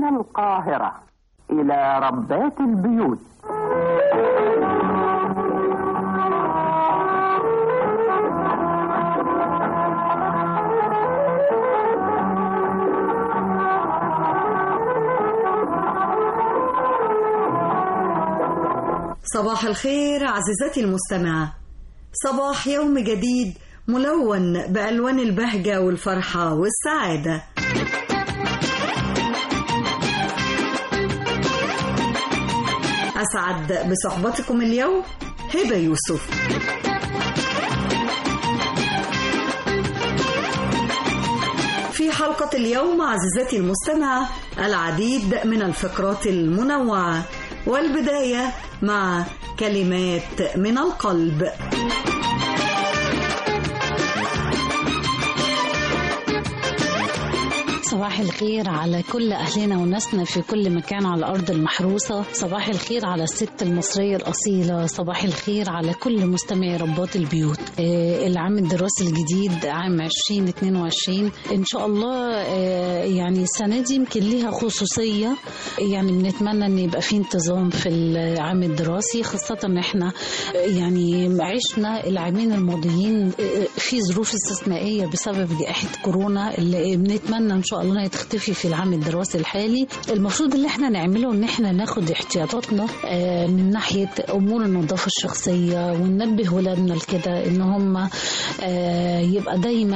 من القاهرة إلى ربات البيوت صباح الخير عزيزتي المستمعة صباح يوم جديد ملون بألوان البهجة والفرحة والسعادة أسعد بصحبتكم اليوم هبة يوسف في حلقة اليوم عزيزتي المستمعة العديد من الفقرات المنوعة والبداية مع كلمات من القلب صباح الخير على كل أهلنا وناسنا في كل مكان على الأرض المحروسة صباح الخير على الست المصرية الأصيلة صباح الخير على كل مستمعي ربات البيوت آه العام الدراسي الجديد عام 2022 إن شاء الله آه يعني السنة دي يمكن ليها خصوصية يعني بنتمنى أن يبقى في انتظام في العام الدراسي خاصة أن احنا يعني عشنا العامين الماضيين في ظروف استثنائية بسبب جائحة كورونا اللي بنتمنى إن شاء الله انها تختفي في العام الدراسي الحالي المفروض اللي احنا نعمله ان احنا ناخد احتياطاتنا من ناحيه امور النظافه الشخصيه وننبه ولادنا لكده ان هم يبقى دايما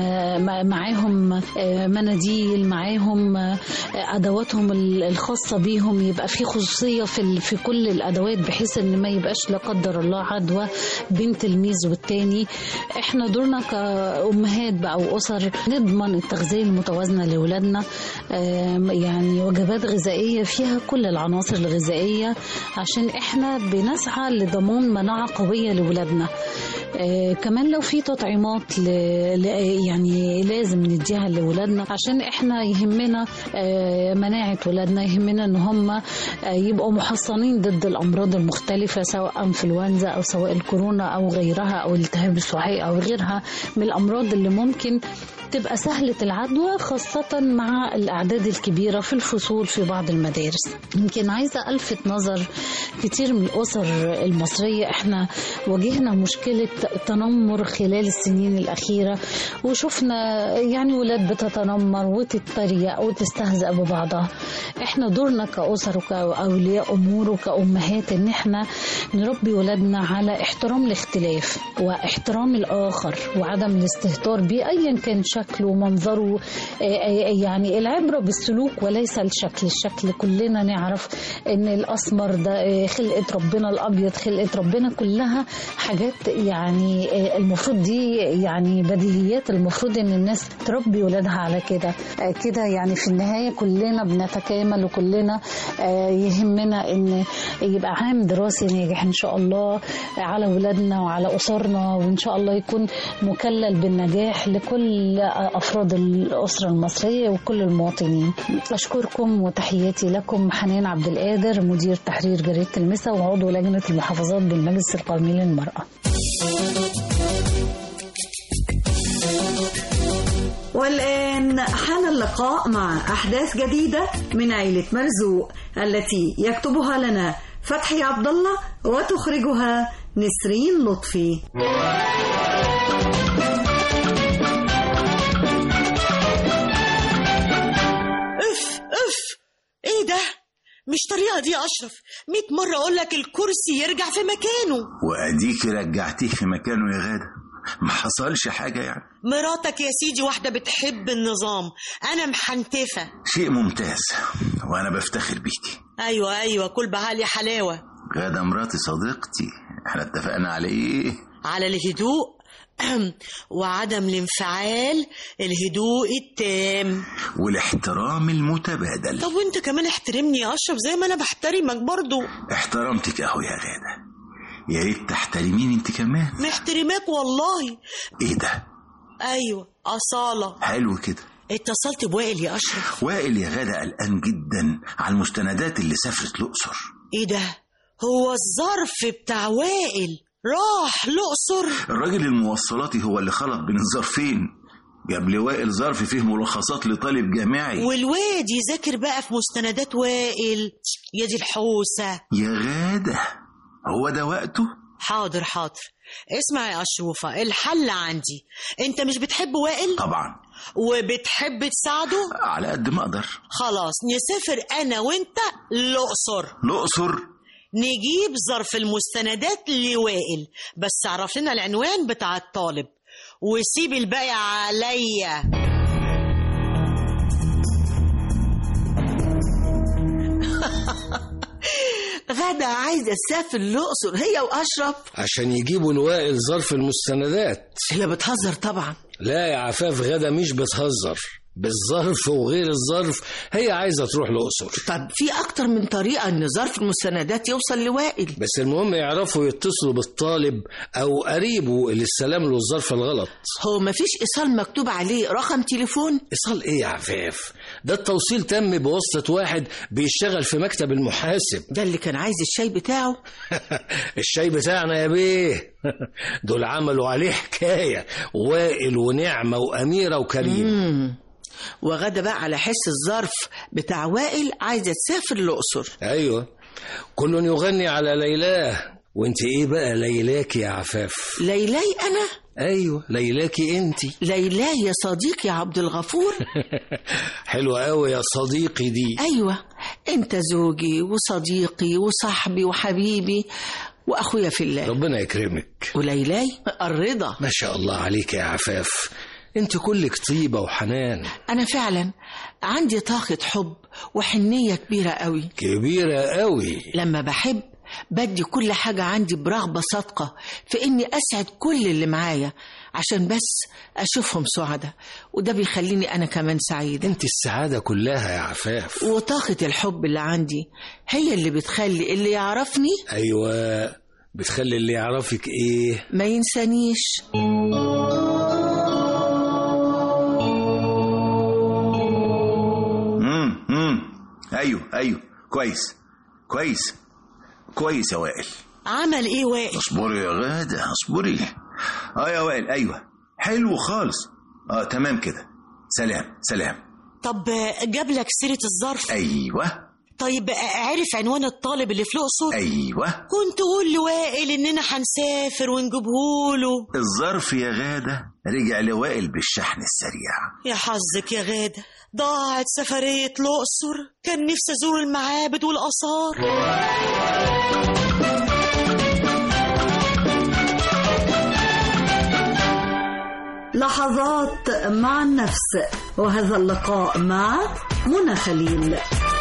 معاهم مناديل معاهم ادواتهم الخاصه بيهم يبقى في خصوصيه في في كل الادوات بحيث ان ما يبقاش لا قدر الله عدوى بين تلميذ والتاني احنا دورنا كامهات بقى واسر نضمن التغذيه المتوازنه لاولادنا يعني وجبات غذائيه فيها كل العناصر الغذائيه عشان احنا بنسعى لضمان مناعه قويه لاولادنا آه كمان لو في تطعيمات ل... ل... يعني لازم نديها لاولادنا عشان احنا يهمنا آه مناعه ولادنا يهمنا ان هم آه يبقوا محصنين ضد الامراض المختلفه سواء انفلونزا او سواء الكورونا او غيرها او الالتهاب السعي او غيرها من الامراض اللي ممكن تبقى سهلة العدوى خاصة مع الأعداد الكبيرة في الفصول في بعض المدارس يمكن عايزة ألفت نظر كتير من الأسر المصرية احنا واجهنا مشكلة تنمر خلال السنين الأخيرة وشفنا يعني ولاد بتتنمر وتتريق وتستهزأ ببعضها احنا دورنا كأسر وكأولياء أمور وكأمهات ان احنا نربي ولادنا على احترام الاختلاف واحترام الآخر وعدم الاستهتار بيه أيا كان شكله ومنظره يعني العبرة بالسلوك وليس الشكل الشكل كلنا نعرف ان الأسمر ده خلقة ربنا الأبيض خلقة ربنا كلها حاجات يعني المفروض دي يعني بديهيات المفروض ان الناس تربي ولادها على كده كده يعني في النهاية كلنا بنتكامل وكلنا يهمنا ان يبقى عام دراسي ناجح ان شاء الله على ولادنا وعلى أسرنا وان شاء الله يكون مكلل بالنجاح لكل أفراد الأسرة المصرية وكل المواطنين أشكركم وتحياتي لكم حنان عبد القادر مدير تحرير جريدة المسا وعضو لجنة المحافظات بالمجلس القومي للمرأة والآن حان اللقاء مع أحداث جديدة من عيلة مرزوق التي يكتبها لنا فتحي عبد الله وتخرجها نسرين لطفي اف اف ايه ده مش طريقة دي يا أشرف مئة مرة أقول لك الكرسي يرجع في مكانه وأديك رجعتيه في مكانه يا غادة ما حصلش حاجة يعني مراتك يا سيدي واحدة بتحب النظام أنا محنتفة شيء ممتاز وأنا بفتخر بيكي أيوة أيوة كل بعالي حلاوة غادة مراتي صديقتي احنا اتفقنا على ايه على الهدوء وعدم الانفعال الهدوء التام والاحترام المتبادل طب وانت كمان احترمني يا اشرف زي ما انا بحترمك برضو احترمتك اهو يا غادة يا ريت تحترميني انت كمان محترماك والله ايه ده ايوه اصاله حلو كده اتصلت بوائل يا اشرف وائل يا غادة قلقان جدا على المستندات اللي سافرت الاقصر ايه ده هو الظرف بتاع وائل راح الأقصر الراجل الموصلاتي هو اللي خلط بين الظرفين جاب لي وائل ظرف فيه ملخصات لطالب جامعي والواد يذاكر بقى في مستندات وائل يا دي الحوسة يا غادة هو ده وقته حاضر حاضر اسمع يا أشروفة الحل عندي انت مش بتحب وائل طبعا وبتحب تساعده على قد ما اقدر خلاص نسافر انا وانت الأقصر الاقصر نجيب ظرف المستندات لوائل بس عرف لنا العنوان بتاع الطالب وسيب الباقي عليا غدا عايزة تسافر الأقصر هي وأشرف عشان يجيبوا الوائل ظرف المستندات هي بتهزر طبعا لا يا عفاف غدا مش بتهزر بالظرف وغير الظرف هي عايزة تروح الأقصر طب في أكتر من طريقة إن ظرف المستندات يوصل لوائل بس المهم يعرفوا يتصلوا بالطالب أو قريبه اللي استلم له الظرف الغلط هو مفيش إيصال مكتوب عليه رقم تليفون ايصال ايه يا عفاف ده التوصيل تم بواسطة واحد بيشتغل في مكتب المحاسب ده اللي كان عايز الشاي بتاعه الشاي بتاعنا يا بيه دول عملوا عليه حكاية وائل ونعمة وأميرة وكريم مم. وغدا بقى على حس الظرف بتاع وائل عايزة تسافر الأقصر أيوة كل يغني على ليلاه وانت ايه بقى ليلاكي يا عفاف ليلاي أنا ايوه ليلاكي انت ليلاي يا صديقي يا عبد الغفور حلوة قوي يا صديقي دي أيوة أنت زوجي وصديقي وصاحبي وحبيبي وأخويا في الله ربنا يكرمك وليلاي الرضا ما شاء الله عليك يا عفاف انت كلك طيبة وحنان أنا فعلا عندي طاقة حب وحنية كبيرة قوي كبيرة قوي لما بحب بدي كل حاجة عندي برغبة صادقة في إني أسعد كل اللي معايا عشان بس أشوفهم سعداء وده بيخليني أنا كمان سعيدة انت السعادة كلها يا عفاف وطاقة الحب اللي عندي هي اللي بتخلي اللي يعرفني ايوه بتخلي اللي يعرفك ايه ما ينسانيش امم امم ايوه ايوه كويس كويس كويس يا وائل عمل إيه وائل اصبري يا غادة اصبري اه يا وائل ايوه حلو خالص اه تمام كده سلام سلام طب جاب لك سيرة الظرف ايوه طيب عرف عنوان الطالب اللي في الأقصر ايوه كنت قول لوائل إننا هنسافر ونجيبهوله الظرف يا غادة رجع لوائل بالشحن السريع يا حظك يا غادة ضاعت سفرية الأقصر كان نفسي أزور المعابد والآثار لحظات مع النفس وهذا اللقاء مع منى خليل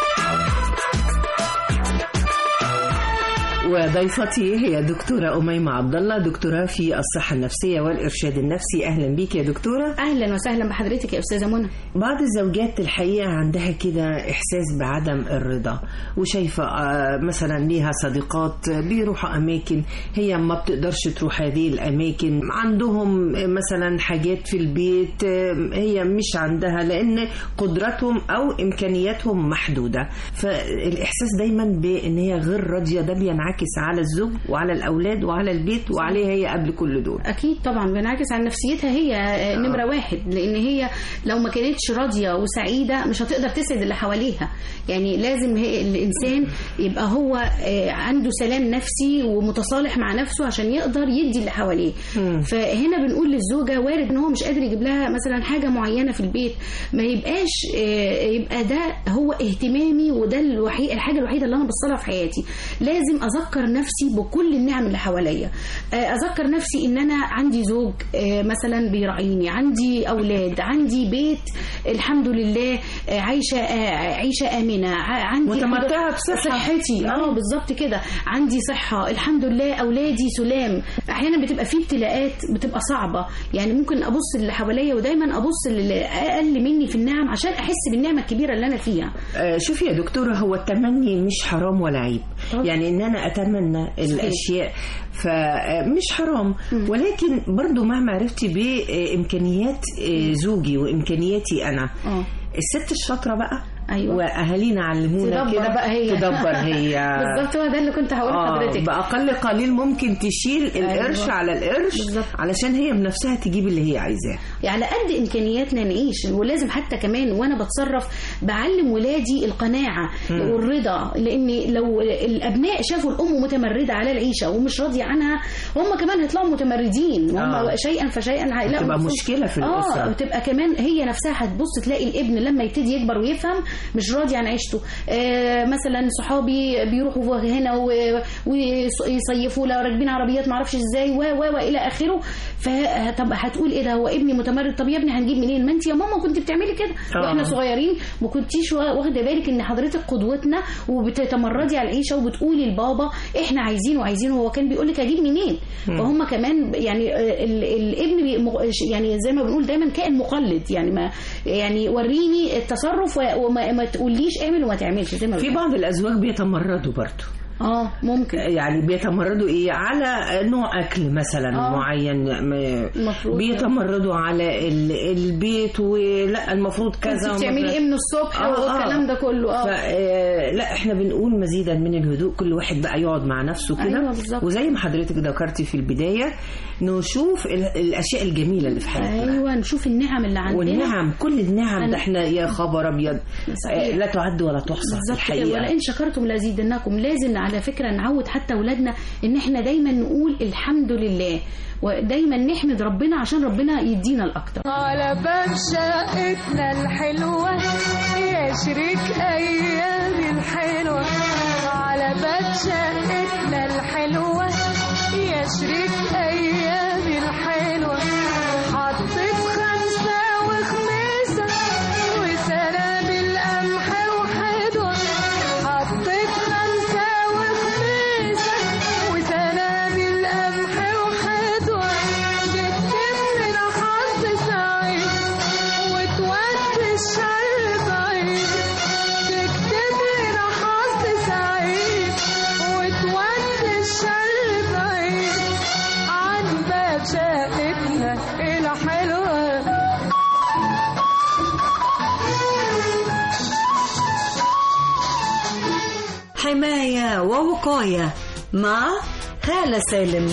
وضيفتي هي دكتورة أميمة عبد الله دكتوراه في الصحة النفسية والإرشاد النفسي أهلا بيك يا دكتورة اهلا وسهلا بحضرتك يا استاذه منى بعض الزوجات الحقيقة عندها كده إحساس بعدم الرضا وشايفة آه، مثلا ليها صديقات بيروحوا أماكن هي ما بتقدرش تروح هذه الأماكن عندهم مثلا حاجات في البيت آه، هي مش عندها لأن قدرتهم أو إمكانياتهم محدودة فالإحساس دايما بأن هي غير راضية ده بينعكس على الزوج وعلى الأولاد وعلى البيت وعليها هي قبل كل دول اكيد طبعا بينعكس على نفسيتها هي آه، نمره واحد لان هي لو ما كانتش راضيه وسعيده مش هتقدر تسعد اللي حواليها يعني لازم هي الانسان يبقى هو آه، عنده سلام نفسي ومتصالح مع نفسه عشان يقدر يدي اللي حواليه فهنا بنقول للزوجه وارد ان هو مش قادر يجيب لها مثلا حاجه معينه في البيت ما يبقاش آه، يبقى ده هو اهتمامي وده الوحيد الحاجه الوحيده اللي انا بصلها في حياتي لازم اذكر نفسي بكل النعم اللي حواليا آه، اذكر نفسي ان انا عندي زوج آه، مثلا بيراعيني عندي اولاد عندي بيت الحمد لله آه، عايشه آه، عيشه امنه ع- عندي متمتعة بصحة. صحتي اه بالظبط كده عندي صحه الحمد لله اولادي سلام احيانا بتبقى في ابتلاءات بتبقى صعبه يعني ممكن ابص اللي حواليا ودايما ابص للي اقل مني في النعم عشان احس بالنعمه الكبيره اللي انا فيها آه، شوفي يا دكتورة هو التمني مش حرام ولا عيب طبعا. يعني ان انا اتمنى الاشياء فمش حرام ولكن برضو مهما عرفتي بامكانيات آه، زوجي وامكانياتي انا اه الست الشاطره بقى أيوة. واهالينا علمونا تدبر كده بقى هي. تدبر هي بالظبط هو ده اللي كنت هقول آه لحضرتك باقل قليل ممكن تشيل القرش أيوة. على القرش بالظبط. علشان هي بنفسها تجيب اللي هي عايزاه على قد امكانياتنا نعيش ولازم حتى كمان وانا بتصرف بعلم ولادي القناعه والرضا لان لو الابناء شافوا الام متمرده على العيشه ومش راضيه عنها هم كمان هيطلعوا متمردين هم آه. شيئا فشيئا هيلاقوا تبقى نفسهم- مشكلة في اه الأسرة. وتبقى كمان هي نفسها هتبص تلاقي الابن لما يبتدي يكبر ويفهم مش راضي عن عيشته آه مثلا صحابي بيروحوا هنا و- ويصيفوا لا راكبين عربيات معرفش ازاي و و والى اخره فطب هتقول ايه ده هو ابني متمرد طب يا ابني هنجيب منين ما انت يا ماما كنت بتعملي كده آه. واحنا صغيرين ما كنتيش وا- واخده بالك ان حضرتك قدوتنا وبتتمردي على العيشه وبتقولي لبابا احنا عايزينه عايزينه هو كان بيقول لك اجيب منين فهم كمان يعني آه، ال- الابن بي- مغ- يعني زي ما بنقول دايما كائن مقلد يعني ما يعني وريني التصرف و- وما ما تقوليش اعمل وما تعملش زي ما في بنقول. بعض الازواج بيتمردوا برضه اه ممكن يعني بيتمردوا ايه على نوع اكل مثلا آه. معين م- المفروض بيتمردوا على ال- البيت ولا المفروض كذا انت بتعملي ومثلاً- ايه من الصبح والكلام ده كله اه ف- آه، لا احنا بنقول مزيدا من الهدوء كل واحد بقى يقعد مع نفسه كده أيوة بالظبط. وزي ما حضرتك ذكرتي في البدايه نشوف ال- الاشياء الجميله اللي في حياتنا ايوه نشوف النعم اللي عندنا والنعم كل النعم أنا- ده احنا يا خبر ابيض صحيح. آه، لا تعد ولا تحصى في بالظبط كده الحقيقه ولئن شكرتم لازيدنكم لازم على فكره نعود حتى اولادنا ان احنا دايما نقول الحمد لله ودايما نحمد ربنا عشان ربنا يدينا الاكتر على باب شقتنا الحلوة يا شريك أيامي الحلوة على باب شقتنا الحلوة يا شريك أيامي الحلوة حطيت خمسة وخميسة وسنابل قمح وحدوة حطيت خمسة وخميسة وسنابل قمح وحدوة جبت من حظ سعيد وتودي الشر بعيد تكتب لنا حظ سعيد وتودي الشر بعيد عن باب شقتنا الحلوة حماية ووقاية مع هالة سالم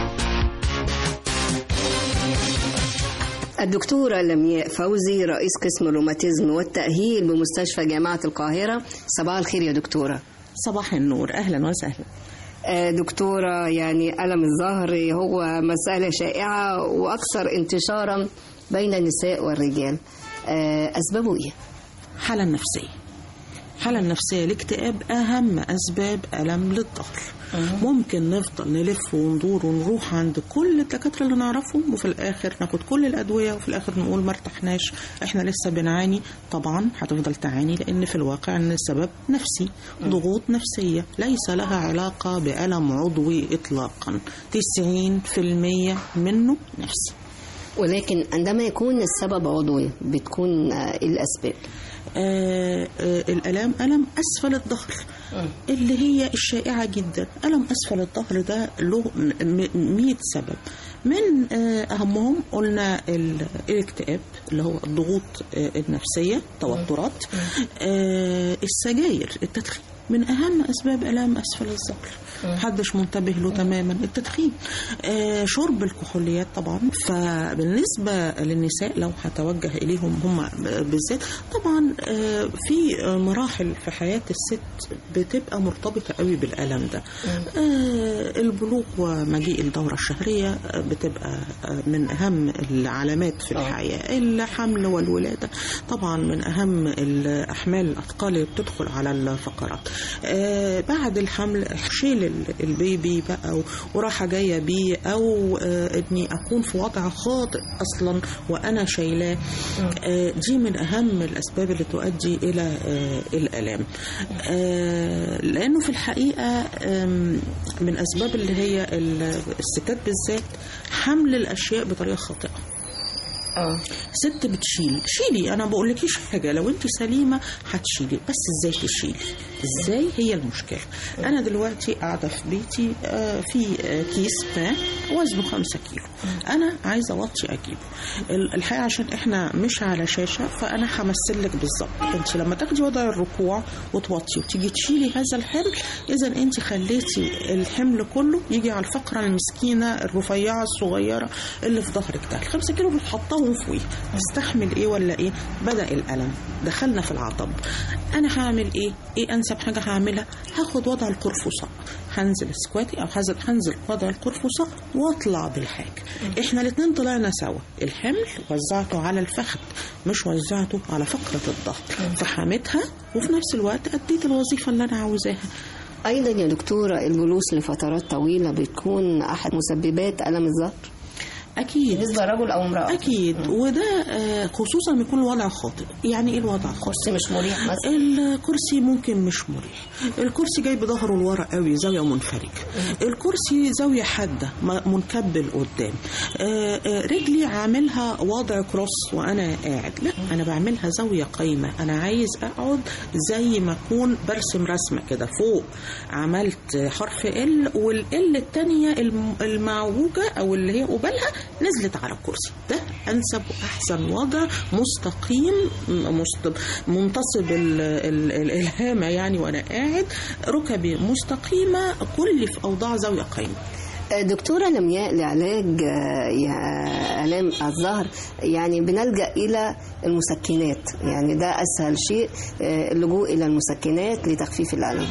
الدكتورة لمياء فوزي رئيس قسم الروماتيزم والتأهيل بمستشفى جامعة القاهرة صباح الخير يا دكتورة صباح النور أهلا وسهلا آه، دكتورة يعني ألم الظهر هو مسألة شائعة وأكثر انتشارا بين النساء والرجال آه، أسبابه إيه؟ حالة نفسية الحالة النفسية الاكتئاب أهم أسباب ألم للظهر ممكن نفضل نلف وندور ونروح عند كل الدكاترة اللي نعرفهم وفي الآخر ناخد كل الأدوية وفي الآخر نقول ما ارتحناش احنا لسه بنعاني طبعا هتفضل تعاني لأن في الواقع أن السبب نفسي ضغوط نفسية ليس لها علاقة بألم عضوي إطلاقا 90% منه نفسي ولكن عندما يكون السبب عضوي بتكون آه، إيه الأسباب؟ آه آه الالام الم اسفل الظهر اللي هي الشائعه جدا الم اسفل الظهر ده له 100 سبب من آه اهمهم قلنا ال- الاكتئاب اللي هو الضغوط آه النفسيه توترات آه السجاير التدخين من اهم اسباب الام اسفل الظهر محدش منتبه له تماما التدخين آه شرب الكحوليات طبعا فبالنسبه للنساء لو هتوجه اليهم هم بالذات طبعا آه في مراحل في حياه الست بتبقى مرتبطه قوي بالالم ده آه البلوغ ومجيء الدوره الشهريه آه، بتبقى آه، من اهم العلامات في الحياه الحمل والولاده طبعا من اهم الاحمال الاثقال اللي بتدخل على الفقرات آه بعد الحمل شيل ال- البيبي بقى و- وراحه جايه بيه او آه اني اكون في وضع خاطئ اصلا وانا شايلاه آه دي من اهم الاسباب اللي تؤدي الى آه الالام آه لانه في الحقيقه آم، من اسباب اللي هي ال- الستات بالذات حمل الاشياء بطريقه خاطئه اه ست بتشيل شيلي انا بقولكيش حاجه لو انت سليمه هتشيلي بس ازاي تشيلي ازاي هي المشكله انا دلوقتي قاعده في بيتي آه، في آه، كيس ما وزنه خمسة كيلو انا عايزه اوطي اجيبه ال- الحقيقه عشان احنا مش على شاشه فانا همثل لك بالظبط انت لما تاخدي وضع الركوع وتوطي وتيجي تشيلي هذا الحمل اذا انت خليتي الحمل كله يجي على الفقره المسكينه الرفيعه الصغيره اللي في ظهرك ده الخمسة كيلو بتحطهم خوف وإيه استحمل إيه ولا إيه بدأ الألم دخلنا في العطب أنا هعمل إيه إيه أنسب حاجة هعملها هاخد وضع القرفصاء هنزل سكواتي أو هنزل هنزل وضع القرفصاء وأطلع بالحاج إحنا الاتنين طلعنا سوا الحمل وزعته على الفخذ مش وزعته على فقرة الظهر فحميتها وفي نفس الوقت أديت الوظيفة اللي أنا عاوزاها أيضا يا دكتورة الجلوس لفترات طويلة بتكون أحد مسببات ألم الظهر أكيد بالنسبة لرجل أو امرأة أكيد وده آه، خصوصا لما يكون الوضع خاطئ يعني إيه الوضع خاطئ؟ كرسي مش مريح مثلا الكرسي ممكن مش مريح الكرسي جاي بظهره لورا قوي زاوية منفرجة الكرسي زاوية حادة م- منكب لقدام آه، آه، رجلي عاملها وضع كروس وأنا قاعد لا أنا بعملها زاوية قايمة أنا عايز أقعد زي ما أكون برسم رسمة كده فوق عملت حرف ال والال التانية الم- المعوجة أو اللي هي قبالها نزلت على الكرسي ده أنسب وأحسن وضع مستقيم م- مست- منتصب ال- ال- ال- الهامة يعني وأنا قاعد ركبي مستقيمة كل في أوضاع زاوية قايمة دكتورة لمياء لعلاج آه، يا آلام الظهر يعني بنلجأ إلى المسكنات يعني ده أسهل شيء آه، اللجوء إلى المسكنات لتخفيف الألم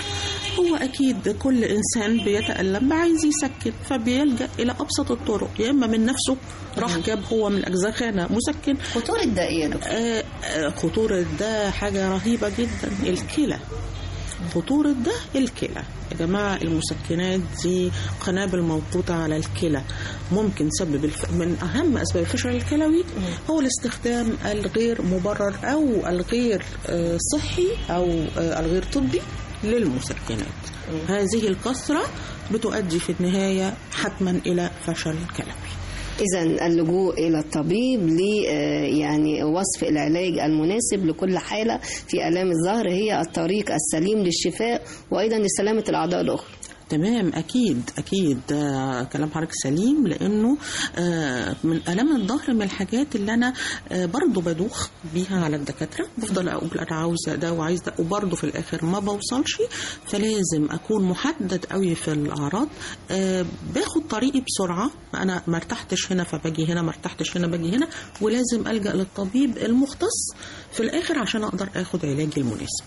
هو أكيد كل إنسان بيتألم عايز يسكن فبيلجأ إلى أبسط الطرق يا إما من نفسه راح جاب هو من الأجزخانة مسكن خطورة ده إيه يا دكتور؟ آه آه، خطورة ده حاجة رهيبة جدا الكلى خطورة ده الكلى يا جماعة المسكنات دي قنابل موقوتة على الكلى ممكن تسبب الف... من أهم أسباب الفشل الكلوي هو الاستخدام الغير مبرر أو الغير آه، صحي أو آه، الغير طبي للمسكنات هذه الكثرة بتؤدي في النهاية حتما إلى فشل كلوي إذا اللجوء إلى الطبيب ل آه، يعني وصف العلاج المناسب لكل حالة في آلام الظهر هي الطريق السليم للشفاء وأيضا لسلامة الأعضاء الأخرى تمام اكيد اكيد ده كلام حضرتك سليم لانه آه، من الام الظهر من الحاجات اللي انا آه، برضو بدوخ بيها على الدكاتره بفضل اقول انا عاوزه ده وعايز ده وبرضو في الاخر ما بوصلش فلازم اكون محدد قوي في الاعراض آه، باخد طريقي بسرعه انا ما ارتحتش هنا فباجي هنا ما ارتحتش هنا باجي هنا ولازم الجا للطبيب المختص في الاخر عشان اقدر اخد علاجي المناسب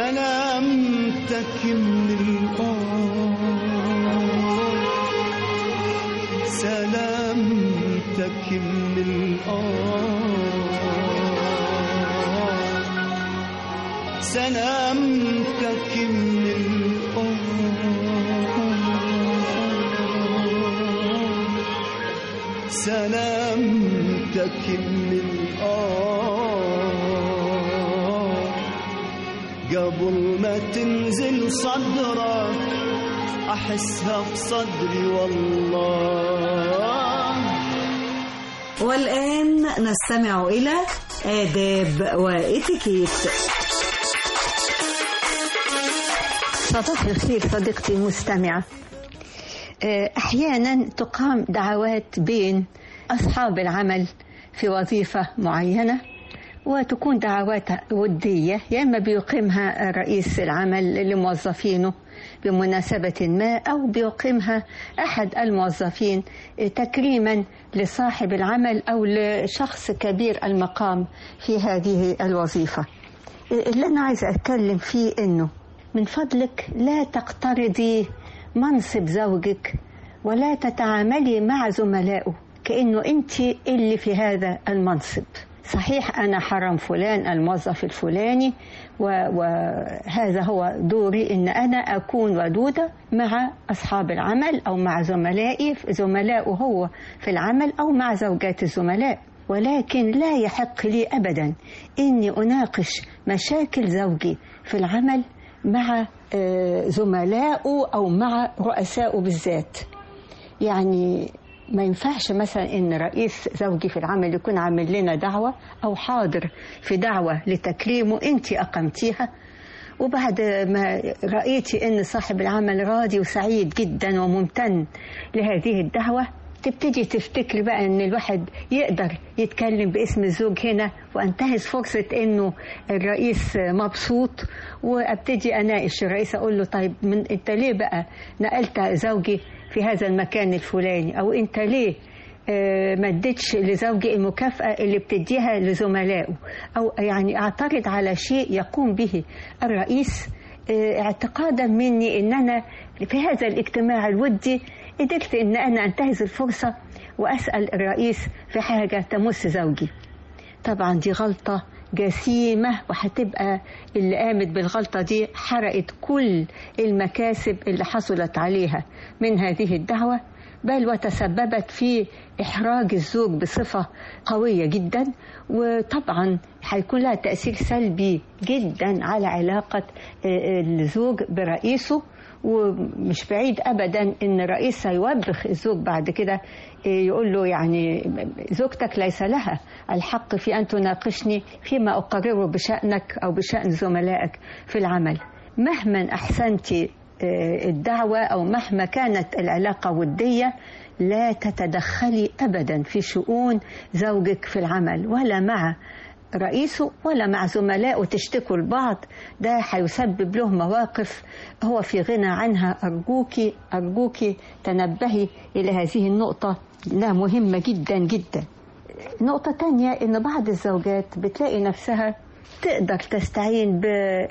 سلامتك من الآه سلامتك من الآه سلامتك من الآه سلامتك من الآه قبل ما تنزل صدرك أحسها في صدري والله والآن نستمع إلى آداب وإتيكيت صباح الخير صديقتي المستمعة آه، أحيانا تقام دعوات بين أصحاب العمل في وظيفة معينة وتكون دعوات ودية يا إما بيقيمها رئيس العمل لموظفينه بمناسبة ما أو بيقيمها أحد الموظفين تكريما لصاحب العمل أو لشخص كبير المقام في هذه الوظيفة اللي أنا عايزة أتكلم فيه إنه من فضلك لا تقترضي منصب زوجك ولا تتعاملي مع زملائه كأنه أنت اللي في هذا المنصب صحيح أنا حرم فلان الموظف الفلاني و- وهذا هو دوري إن أنا أكون ودودة مع أصحاب العمل أو مع زملائي زملائه هو في العمل أو مع زوجات الزملاء ولكن لا يحق لي أبدا إني أناقش مشاكل زوجي في العمل مع آه، زملائه أو مع رؤسائه بالذات يعني ما ينفعش مثلا ان رئيس زوجي في العمل يكون عامل لنا دعوه او حاضر في دعوه لتكريمه انت اقمتيها وبعد ما رايتي ان صاحب العمل راضي وسعيد جدا وممتن لهذه الدعوه تبتدي تفتكري بقى ان الواحد يقدر يتكلم باسم الزوج هنا وانتهز فرصه انه الرئيس مبسوط وابتدي اناقش الرئيس اقول له طيب من انت ليه بقى نقلت زوجي في هذا المكان الفلاني او انت ليه آه، ما ادتش لزوجي المكافأة اللي بتديها لزملائه أو يعني أعترض على شيء يقوم به الرئيس آه، اعتقادا مني ان انا في هذا الاجتماع الودي قدرت ان انا انتهز الفرصه واسال الرئيس في حاجه تمس زوجي طبعا دي غلطه جسيمه وهتبقى اللي قامت بالغلطه دي حرقت كل المكاسب اللي حصلت عليها من هذه الدعوه بل وتسببت في إحراج الزوج بصفة قوية جدا وطبعا هيكون لها تأثير سلبي جدا على علاقة آه، الزوج برئيسه ومش بعيد ابدا ان الرئيس هيوبخ الزوج بعد كده آه، يقول له يعني زوجتك ليس لها الحق في ان تناقشني فيما اقرره بشانك او بشان زملائك في العمل مهما احسنتي آه، الدعوة أو مهما كانت العلاقة ودية لا تتدخلي أبدا في شؤون زوجك في العمل ولا مع رئيسه ولا مع زملائه تشتكوا لبعض ده هيسبب له مواقف هو في غنى عنها أرجوكي أرجوكي تنبهي إلى هذه النقطة لا مهمة جدا جدا نقطة تانية إن بعض الزوجات بتلاقي نفسها تقدر تستعين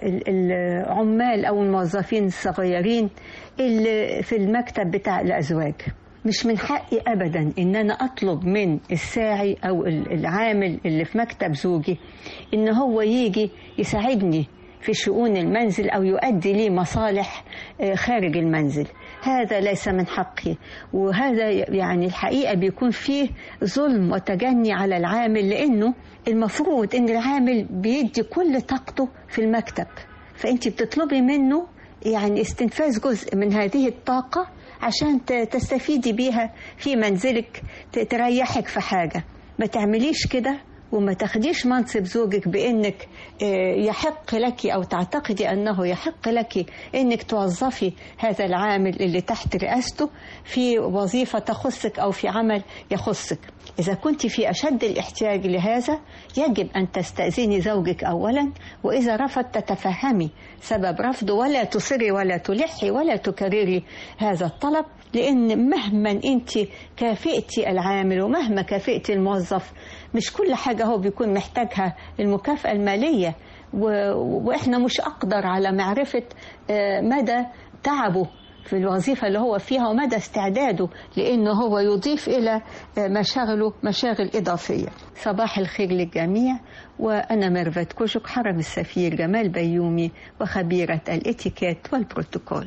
بالعمال أو الموظفين الصغيرين اللي في المكتب بتاع الأزواج مش من حقي أبدا إن أنا أطلب من الساعي أو العامل اللي في مكتب زوجي إن هو يجي يساعدني في شؤون المنزل أو يؤدي لي مصالح آه، خارج المنزل هذا ليس من حقي وهذا يعني الحقيقة بيكون فيه ظلم وتجني على العامل لأنه المفروض أن العامل بيدي كل طاقته في المكتب فأنت بتطلبي منه يعني استنفاذ جزء من هذه الطاقة عشان ت- تستفيدي بيها في منزلك ت- تريحك في حاجة ما تعمليش كده وما تاخديش منصب زوجك بانك آه، يحق لك او تعتقدي انه يحق لك انك توظفي هذا العامل اللي تحت رئاسته في وظيفه تخصك او في عمل يخصك اذا كنت في اشد الاحتياج لهذا يجب ان تستاذني زوجك اولا واذا رفض تتفهمي سبب رفضه ولا تصري ولا تلحي ولا تكرري هذا الطلب لان مهما انت كافئتي العامل ومهما كافئتي الموظف مش كل حاجة هو بيكون محتاجها المكافأة المالية و... وإحنا مش أقدر على معرفة آه، مدى تعبه في الوظيفة اللي هو فيها ومدى استعداده لأنه هو يضيف إلى آه، مشاغله مشاغل إضافية صباح الخير للجميع وأنا ميرفت كوشك حرم السفير جمال بيومي وخبيرة الاتيكيت والبروتوكول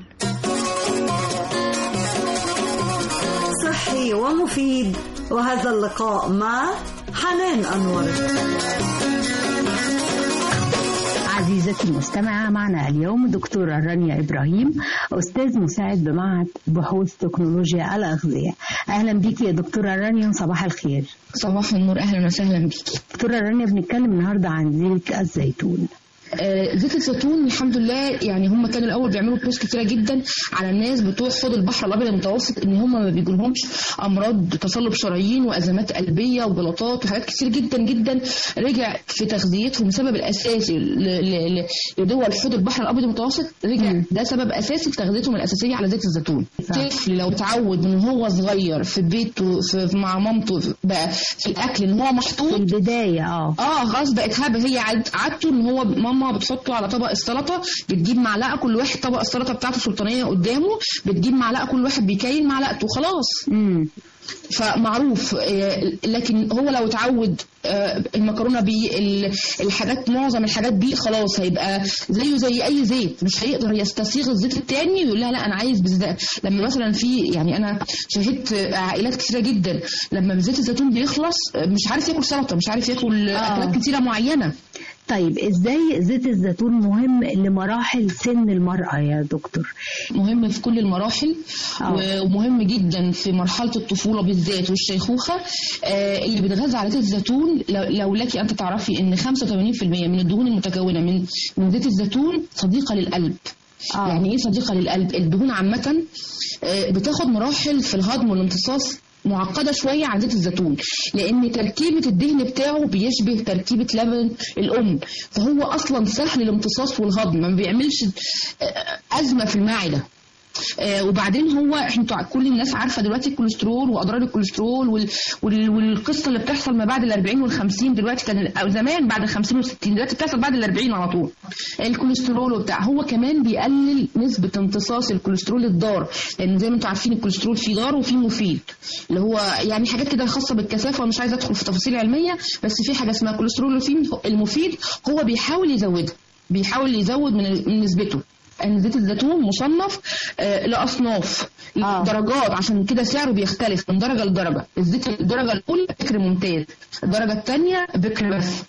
صحي ومفيد وهذا اللقاء مع حنان أنور عزيزتي المستمعة معنا اليوم دكتورة رانيا إبراهيم أستاذ مساعد بمعهد بحوث تكنولوجيا الأغذية أهلا بيكي يا دكتورة رانيا صباح الخير صباح النور اهلا وسهلا بيكي دكتورة رانيا بنتكلم النهاردة عن زيت الزيتون آه، زيت الزيتون الحمد لله يعني هم كانوا الاول بيعملوا بوست كتيره جدا على الناس بتوع حوض البحر الابيض المتوسط ان هم ما بيجيلهمش امراض تصلب شرايين وازمات قلبيه وجلطات وحاجات كتير جدا جدا رجع في تغذيتهم السبب الاساسي ل- ل- ل- لدول حوض البحر الابيض المتوسط رجع ده سبب اساسي في تغذيتهم الاساسيه على زيت الزيتون الطفل لو اتعود من هو صغير في بيته في في- مع مامته بقى في الاكل ان هو محطوط في البدايه اه اه خلاص بقت هبه هي عاد- عادته ان هو ماما بتحطه على طبق السلطه بتجيب معلقه كل واحد طبق السلطه بتاعته سلطانيه قدامه بتجيب معلقه كل واحد بيكاين معلقته خلاص فمعروف آه، لكن هو لو اتعود آه، المكرونه بيه ال- الحاجات معظم الحاجات بيه خلاص هيبقى زيه زي اي زيت مش هيقدر يستسيغ الزيت التاني ويقول لها لا انا عايز بزيت لما مثلا في يعني انا شهدت عائلات كتيره جدا لما زيت الزيتون بيخلص آه، مش عارف ياكل سلطه مش عارف ياكل اكلات كتيره معينه طيب ازاي زيت الزيتون مهم لمراحل سن المرأة يا دكتور مهم في كل المراحل ومهم جدا في مرحلة الطفولة بالذات والشيخوخة آه، اللي بيتغذى على زيت الزيتون لو- لو لك أنت تعرفي إن 85% من الدهون المتكونة من من زيت الزيتون صديقة للقلب آه. يعني ايه صديقة للقلب الدهون عامة آه، بتاخد مراحل في الهضم والامتصاص معقدة شوية عن زيت الزيتون لأن تركيبة الدهن بتاعه بيشبه تركيبة لبن الأم فهو أصلا سهل الامتصاص والهضم ما بيعملش آه، أزمة في المعدة آه وبعدين هو انتوا كل الناس عارفه دلوقتي الكوليسترول واضرار الكوليسترول وال... وال... والقصه اللي بتحصل ما بعد ال 40 وال 50 دلوقتي كان أو زمان بعد ال 50 وال 60 دلوقتي بتحصل بعد ال 40 على طول الكوليسترول وبتاع هو كمان بيقلل نسبه امتصاص الكوليسترول الضار لان زي ما انتوا عارفين الكوليسترول فيه ضار وفيه مفيد اللي هو يعني حاجات كده خاصه بالكثافه ومش عايزه ادخل في تفاصيل علميه بس في حاجه اسمها كوليسترول المفيد هو بيحاول يزودها بيحاول يزود من من نسبته ان زيت الزيتون مصنف آه لاصناف آه. درجات عشان كده سعره بيختلف من درجه لدرجه الزيت الدرجه الاولى بكر ممتاز الدرجه الثانيه بكر بس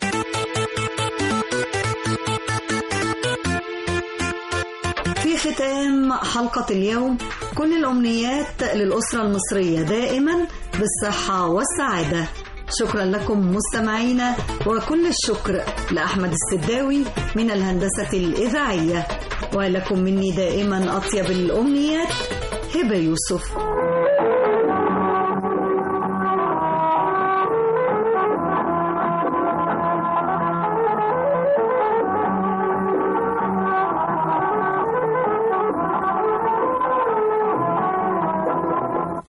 في ختام حلقة اليوم كل الأمنيات للأسرة المصرية دائما بالصحة والسعادة شكرا لكم مستمعينا وكل الشكر لأحمد السداوي من الهندسة الإذاعية ولكم مني دائما أطيب الأمنيات هبة يوسف